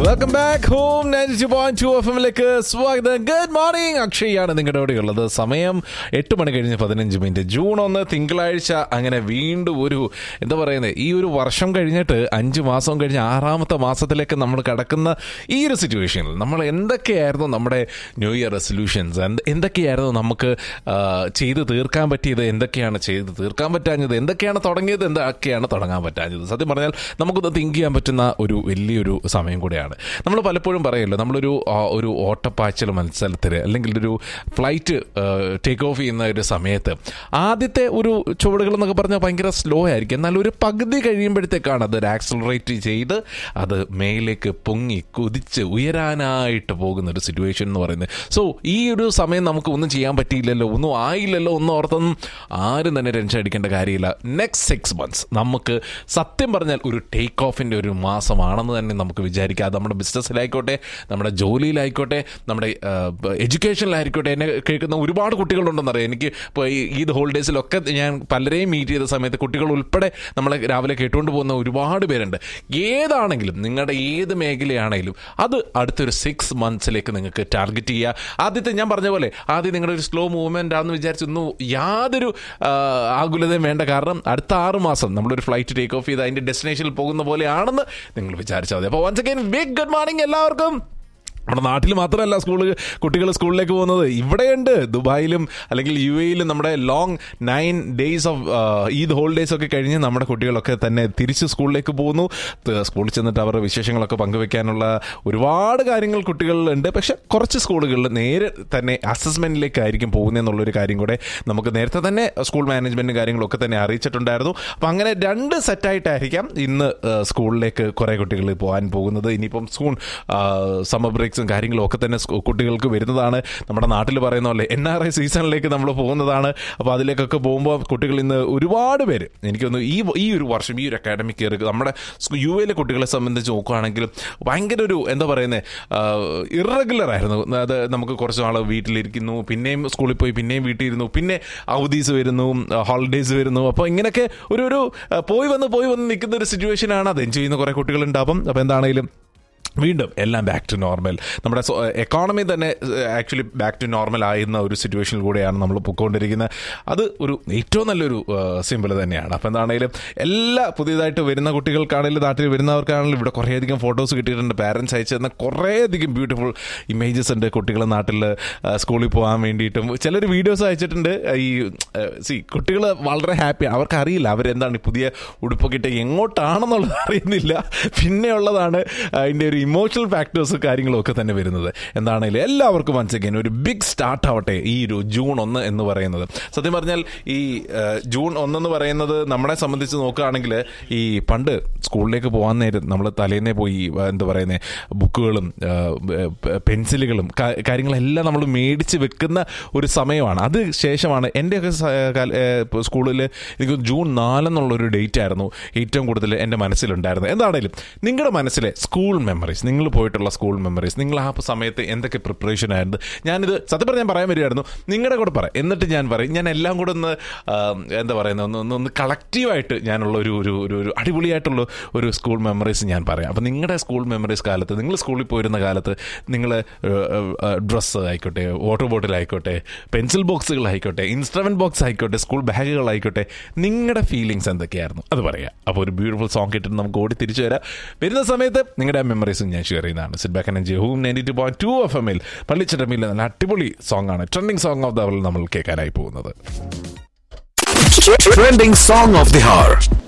Welcome back home ninety point two F എമ്മിലേക്ക് സ്വാഗതം ഗുഡ് മോർണിംഗ് അക്ഷയാണ് നിങ്ങളുടെ കൂടെ ഉള്ളത് സമയം എട്ട് മണി കഴിഞ്ഞ് പതിനഞ്ച് മിനിറ്റ് ജൂൺ ഒന്ന് തിങ്കളാഴ്ച അങ്ങനെ വീണ്ടും ഒരു എന്താ പറയുന്നത് ഈ ഒരു വർഷം കഴിഞ്ഞിട്ട് അഞ്ച് മാസം കഴിഞ്ഞ് ആറാമത്തെ മാസത്തിലേക്ക് നമ്മൾ കടക്കുന്ന ഈ ഒരു സിറ്റുവേഷനിൽ നമ്മൾ എന്തൊക്കെയായിരുന്നു നമ്മുടെ ന്യൂ ഇയർ റെസൊല്യൂഷൻസ് എന്തൊക്കെയായിരുന്നു നമുക്ക് ആ, ചെയ്ത് തീർക്കാൻ പറ്റിയത് എന്തൊക്കെയാണ് ചെയ്ത് തീർക്കാൻ പറ്റാഞ്ഞത് എന്തൊക്കെയാണ് തുടങ്ങിയത് എന്തൊക്കെയാണ് തുടങ്ങാൻ പറ്റാഞ്ഞത് സത്യം പറഞ്ഞാൽ നമുക്കൊന്ന് തിങ്ക് ചെയ്യാൻ പറ്റുന്ന ഒരു വലിയൊരു സമയം കൂടെയാണ് നമ്മൾ പലപ്പോഴും പറയല്ലോ നമ്മളൊരു ആ, ഒരു ഓട്ടപ്പാച്ചിൽ മത്സരത്തിൽ അല്ലെങ്കിൽ ഒരു ഫ്ലൈറ്റ് ടേക്ക് ഓഫ് ചെയ്യുന്ന ഒരു സമയത്ത് ആദ്യത്തെ ഒരു ചുവടുകൾ എന്നൊക്കെ പറഞ്ഞാൽ ഭയങ്കര സ്ലോ ആയിരിക്കും എന്നാൽ ഒരു പകുതി കഴിയുമ്പോഴത്തേക്കാണ് അത് ആക്സലറേറ്റ് ചെയ്ത് അത് മേലേക്ക് പൊങ്ങി കുതിച്ച് ഉയരാനായിട്ട് പോകുന്ന ഒരു സിറ്റുവേഷൻ എന്ന് പറയുന്നത് സോ ഈ ഒരു സമയം നമുക്ക് ഒന്നും ചെയ്യാൻ പറ്റിയില്ലല്ലോ ഒന്നും ആയില്ലല്ലോ ഒന്നും ഓർത്തൊന്നും ആരും തന്നെ ടെൻഷൻ അടിക്കേണ്ട കാര്യമില്ല നെക്സ്റ്റ് സിക്സ് മന്ത്സ് നമുക്ക് സത്യം പറഞ്ഞാൽ ഒരു ടേക്ക് ഓഫിൻ്റെ ഒരു മാസമാണെന്ന് തന്നെ നമുക്ക് വിചാരിക്കാം അത് നമ്മുടെ ബിസിനസ്സിലായിക്കോട്ടെ നമ്മുടെ ജോലിയിലായിക്കോട്ടെ നമ്മുടെ എഡ്യൂക്കേഷനിലായിക്കോട്ടെ എന്നെ കേൾക്കുന്ന ഒരുപാട് കുട്ടികളുണ്ടെന്നറിയാം എനിക്ക് ഇപ്പോൾ ഈ ഈദ് ഹോളിഡേയ്സിലൊക്കെ ഞാൻ പലരെയും മീറ്റ് ചെയ്ത സമയത്ത് കുട്ടികൾ ഉൾപ്പെടെ നമ്മളെ രാവിലെ കേട്ടുകൊണ്ട് പോകുന്ന ഒരുപാട് പേരുണ്ട് ഏതാണെങ്കിലും നിങ്ങളുടെ ഏത് മേഖലയാണെങ്കിലും അത് അടുത്തൊരു സിക്സ് മന്ത്സിലേക്ക് നിങ്ങൾക്ക് ടാർഗറ്റ് ചെയ്യുക ആദ്യത്തെ ഞാൻ പറഞ്ഞ പോലെ ആദ്യം നിങ്ങളുടെ ഒരു സ്ലോ മൂവ്മെൻ്റ് ആണെന്ന് വിചാരിച്ചൊന്നും യാതൊരു ആ, ആകുലതയും വേണ്ട കാരണം അടുത്ത ആറ് മാസം നമ്മളൊരു ഫ്ലൈറ്റ് ടേക്ക് ഓഫ് ചെയ്ത് അതിൻ്റെ ഡെസ്റ്റിനേഷനിൽ പോകുന്ന പോലെയാണെന്ന് നിങ്ങൾ വിചാരിച്ചാൽ മതി അപ്പോൾ once again big good morning എല്ലാവർക്കും നമ്മുടെ നാട്ടിൽ മാത്രമല്ല സ്കൂൾ കുട്ടികൾ സ്കൂളിലേക്ക് പോകുന്നത് ഇവിടെയുണ്ട് ദുബായിലും അല്ലെങ്കിൽ യു എയിലും നമ്മുടെ long nine days of Eid holidays ഒക്കെ കഴിഞ്ഞ് നമ്മുടെ കുട്ടികളൊക്കെ തന്നെ തിരിച്ച് സ്കൂളിലേക്ക് പോകുന്നു ത- സ്കൂളിൽ ചെന്നിട്ട് അവരുടെ വിശേഷങ്ങളൊക്കെ പങ്കുവെക്കാനുള്ള ഒരുപാട് കാര്യങ്ങൾ കുട്ടികളിലുണ്ട് പക്ഷെ കുറച്ച് സ്കൂളുകളിൽ നേരെ തന്നെ അസസ്മെന്റിലേക്കായിരിക്കും പോകുന്നതെന്നുള്ളൊരു കാര്യം കൂടെ നമുക്ക് നേരത്തെ തന്നെ സ്കൂൾ മാനേജ്മെന്റും കാര്യങ്ങളൊക്കെ തന്നെ അറിയിച്ചിട്ടുണ്ടായിരുന്നു അപ്പം അങ്ങനെ രണ്ട് സെറ്റായിട്ടായിരിക്കാം ഇന്ന് ആ, സ്കൂളിലേക്ക് കുറേ കുട്ടികൾ പോകാൻ പോകുന്നത് ഇനിയിപ്പം സ്കൂൾ സമ്മർ ബ്രേക്സും കാര്യങ്ങളും ഒക്കെ തന്നെ സ്കൂ- കുട്ടികൾക്ക് വരുന്നതാണ് നമ്മുടെ നാട്ടിൽ പറയുന്ന പോലെ എൻ ആർ ഐ സീസണിലേക്ക് നമ്മൾ പോകുന്നതാണ് അപ്പോൾ അതിലേക്കൊക്കെ പോകുമ്പോൾ കുട്ടികൾ ഇന്ന് ഒരുപാട് പേര് എനിക്കൊന്ന് ഈ ഈ ഒരു വർഷം ഈ ഒരു അക്കാഡമിക് ഇയർ നമ്മുടെ യു എയിലെ കുട്ടികളെ സംബന്ധിച്ച് നോക്കുകയാണെങ്കിൽ ഭയങ്കര ഒരു എന്താ പറയുന്നത് ഇറഗുലർ ആയിരുന്നു അത് നമുക്ക് കുറച്ച് നാൾ വീട്ടിലിരിക്കുന്നു പിന്നെയും സ്കൂളിൽ പോയി പിന്നെയും വീട്ടിൽ ഇരുന്നു പിന്നെ അവധീസ് വരുന്നു ഹോളിഡേയ്സ് വരുന്നു അപ്പോൾ ഇങ്ങനെയൊക്കെ ഒരു ഒരു ആ, പോയി വന്ന് പോയി വന്ന് നിൽക്കുന്ന ഒരു സിറ്റുവേഷനാണ് അത് എൻജോയ് ചെയ്യുന്ന കുറേ കുട്ടികളുണ്ടാവും അപ്പോൾ എന്താണെങ്കിലും വീണ്ടും എല്ലാം ബാക്ക് ടു നോർമൽ നമ്മുടെ എക്കോണമി തന്നെ ആക്ച്വലി ബാക്ക് ടു നോർമൽ ആയിരുന്ന ഒരു സിറ്റുവേഷനിൽ കൂടെയാണ് നമ്മൾ പൊയ്ക്കൊണ്ടിരിക്കുന്നത് അത് ഒരു ഏറ്റവും നല്ലൊരു സിമ്പിൾ തന്നെയാണ് അപ്പോൾ എന്താണെങ്കിലും എല്ലാ പുതിയതായിട്ട് വരുന്ന കുട്ടികൾക്കാണെങ്കിലും നാട്ടിൽ വരുന്നവർക്കാണെങ്കിലും ഇവിടെ കുറേയധികം ഫോട്ടോസ് കിട്ടിയിട്ടുണ്ട് പാരൻസ് അയച്ചു തന്ന കുറേയധികം ബ്യൂട്ടിഫുൾ ഇമേജസ് ഉണ്ട് കുട്ടികൾ നാട്ടിൽ സ്കൂളിൽ പോകാൻ വേണ്ടിയിട്ടും ചിലർ വീഡിയോസ് അയച്ചിട്ടുണ്ട് ഈ സി കുട്ടികൾ വളരെ ഹാപ്പി അവർക്ക് അറിയില്ല അവരെന്താണ് ഈ പുതിയ ഉടുപ്പൊക്കെ ഇട്ട് എങ്ങോട്ടാണെന്നുള്ളത് അറിയുന്നില്ല പിന്നെ ഉള്ളതാണ് അതിൻ്റെ ഒരു ഇമോഷണൽ ഫാക്ടേഴ്സ് കാര്യങ്ങളും ഒക്കെ തന്നെ വരുന്നത് എന്താണെങ്കിലും എല്ലാവർക്കും വൺസ് അഗൈൻ ഒരു ബിഗ് സ്റ്റാർട്ട് ആവട്ടെ ഈ ഒരു ജൂൺ ഒന്ന് എന്ന് പറയുന്നത് സത്യം പറഞ്ഞാൽ ഈ ആ, ജൂൺ ഒന്നെന്ന് പറയുന്നത് നമ്മളെ സംബന്ധിച്ച് നോക്കുകയാണെങ്കിൽ ഈ പണ്ട് സ്കൂളിലേക്ക് പോകാൻ നേരം നമ്മൾ തലേന്നേ പോയി ആ, എന്താ പറയുന്നത് ബുക്കുകളും ആ, പ- പെൻസിലുകളും കാ- കാര്യങ്ങളെല്ലാം നമ്മൾ മേടിച്ച് വെക്കുന്ന ഒരു സമയമാണ് അത് ശേഷമാണ് എൻ്റെയൊക്കെ സ്കൂളിൽ എനിക്ക് ജൂൺ നാലെന്നുള്ളൊരു ഡേറ്റ് ആയിരുന്നു ഏറ്റവും കൂടുതൽ എൻ്റെ മനസ്സിലുണ്ടായിരുന്നത് എന്താണേലും നിങ്ങളുടെ മനസ്സിലെ സ്കൂൾ മെമ്മറീസ് നിങ്ങൾ പോയിട്ടുള്ള സ്കൂൾ മെമ്മറീസ് നിങ്ങൾ ആ സമയത്ത് എന്തൊക്കെ പ്രിപ്പറേഷൻ ആയിരുന്നു ഞാനിത് സത്യം പറഞ്ഞാൽ ഞാൻ പറയാൻ വരികയായിരുന്നു നിങ്ങളുടെ കൂടെ പറയാം എന്നിട്ട് ഞാൻ പറയും ഞാൻ എല്ലാം കൂടെ ഒന്ന് ആ, എന്താ പറയുന്നത് ഒന്ന് ഒന്ന് ഒന്ന് കളക്റ്റീവായിട്ട് ഞാനുള്ള ഒരു ഒരു ഒരു ഒരു അടിപൊളിയായിട്ടുള്ള ഒരു സ്കൂൾ മെമ്മറീസ് ഞാൻ പറയാം അപ്പോൾ നിങ്ങളുടെ സ്കൂൾ മെമ്മറീസ് കാലത്ത് നിങ്ങൾ സ്കൂളിൽ പോയിരുന്ന കാലത്ത് നിങ്ങൾ ഡ്രസ്സ് ആയിക്കോട്ടെ വാട്ടർ ബോട്ടിൽ ആയിക്കോട്ടെ പെൻസിൽ ബോക്സുകൾ ആയിക്കോട്ടെ ഇൻസ്ട്രുമെന്റ് ബോക്സ് ആയിക്കോട്ടെ സ്കൂൾ ബാഗുകളായിക്കോട്ടെ നിങ്ങളുടെ ഫീലിങ്സ് എന്തൊക്കെയായിരുന്നു അത് പറയാം അപ്പോൾ ഒരു ബ്യൂട്ടിഫുൾ സോങ് കിട്ടിട്ട് നമുക്ക് ഓടി തിരിച്ചു വരാം വരുന്ന സമയത്ത് നിങ്ങളുടെ മെമ്മറീസും ഞാൻ ഷെയർ ചെയ്യുന്നതാണ് sit back and hum ninety two point two F എമ്മിൽ പള്ളിച്ചട്ടമ്മിൽ നല്ല അടിപൊളി സോങ് ആണ് ട്രെൻഡിങ് സോങ് ഓഫ് ദ നമ്മൾ കേൾക്കാനായി പോകുന്നത് Trending song of the hour.